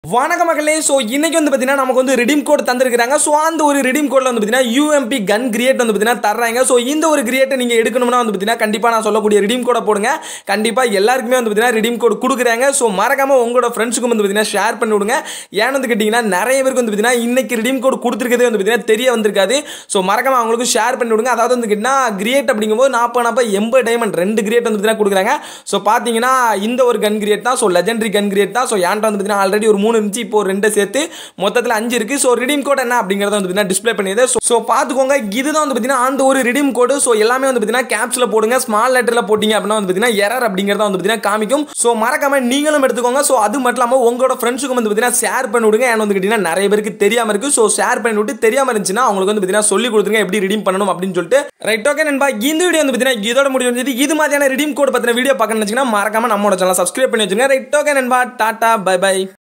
வணக்க மக்களே ஸோ இன்னைக்கு வந்து பார்த்தீங்கன்னா நமக்கு வந்து ரிடீம் கோட் தந்திருக்காங்க ஸோ அந்த ஒரு ரிடீம் கோட்ல வந்து பார்த்தீங்கன்னா யூஎம்பி கன் கிரியேட் வந்து பார்த்தீங்கன்னா தர்றாங்க ஸோ இந்த ஒரு கிரியேட்டை நீங்கள் எடுக்கணும்னா வந்து பார்த்தீங்கன்னா கண்டிப்பாக நான் சொல்லக்கூடிய ரிடீம் கோடை போடுங்க கண்டிப்பாக எல்லாருக்குமே வந்து பார்த்தீங்கன்னா ரிடீம் கோட் கொடுக்குறாங்க ஸோ மறக்காம உங்களோட ஃப்ரெண்ட்ஸுக்கும் வந்து பார்த்தீங்கன்னா ஷேர் பண்ணி விடுங்க ஏன்னு வந்து கேட்டிங்கன்னா நிறைய பேருக்கு வந்து பார்த்தீங்கன்னா இன்னைக்கு ரிடீம் கோட் கொடுத்துருக்கதே வந்து பார்த்தீங்கன்னா தெரிய வந்திருக்காது ஸோ மறக்காம அவங்களுக்கு ஷேர் பண்ணி விடுங்க அதாவது வந்து கேட்டிங்கன்னா கிரியேட் அப்படிங்கும்போது நாற்பது நாற்பது எண்பது டைமண்ட் ரெண்டு கிரியேட் வந்து பார்த்தீங்கன்னா கொடுக்குறாங்க ஸோ பார்த்தீங்கன்னா இந்த ஒரு கன் கிரியேட் தான் ஸோ லெஜெண்டரி கன் கிரியேட் தான் ஸோ ஏன்ட்ட வந்து பார்த்தீங்கன்னா ஆல்ரெடி ஒரு மூணு இருந்துச்சு இப்போ ஒரு ரெண்டு சேர்த்து மொத்தத்தில் அஞ்சு இருக்கு ஸோ ரிடீம் கோட் என்ன அப்படிங்கிறத வந்து பார்த்தீங்கன்னா டிஸ்ப்ளே பண்ணியது ஸோ பார்த்துக்கோங்க இதுதான் வந்து பார்த்தீங்கன்னா அந்த ஒரு ரிடீம் கோடு ஸோ எல்லாமே வந்து பார்த்தீங்கன்னா கேப்ஸில் போடுங்க ஸ்மால் லெட்டரில் போட்டிங்க அப்படின்னா வந்து பார்த்தீங்கன்னா எரர் அப்படிங்கிறத வந்து பார்த்தீங்கன்னா காமிக்கும் ஸோ மறக்காம நீங்களும் எடுத்துக்கோங்க ஸோ அது மட்டும் இல்லாமல் உங்களோட ஃப்ரெண்ட்ஸுக்கும் வந்து பார்த்தீங்கன்னா ஷேர் பண்ணி விடுங்க ஏன்னு வந்து கேட்டிங்கன்னா நிறைய பேருக்கு தெரியாமல் இருக்கு ஸோ ஷேர் பண்ணி விட்டு தெரியாமல் இருந்துச்சுன்னா அவங்களுக்கு வந்து பார்த்தீங்கன்னா சொல்லி கொடுத்துருங்க எப்படி ரிடீம் பண்ணணும் அப்படின்னு சொல்லிட்டு ரைட் ஓகே நண்பா இந்த வீடியோ வந்து பார்த்தீங்கன்னா இதோட முடிவு இது மாதிரியான ரிடீம் கோட் பற்றின வீடியோ பார்க்கணும்னு வச்சுங்கன்னா மறக்காம நம்மளோட சேனல் சப்ஸ்கிரைப் பண்ணி வச்சுங்க ரைட் ஓகே நண்பா டாடா பை பை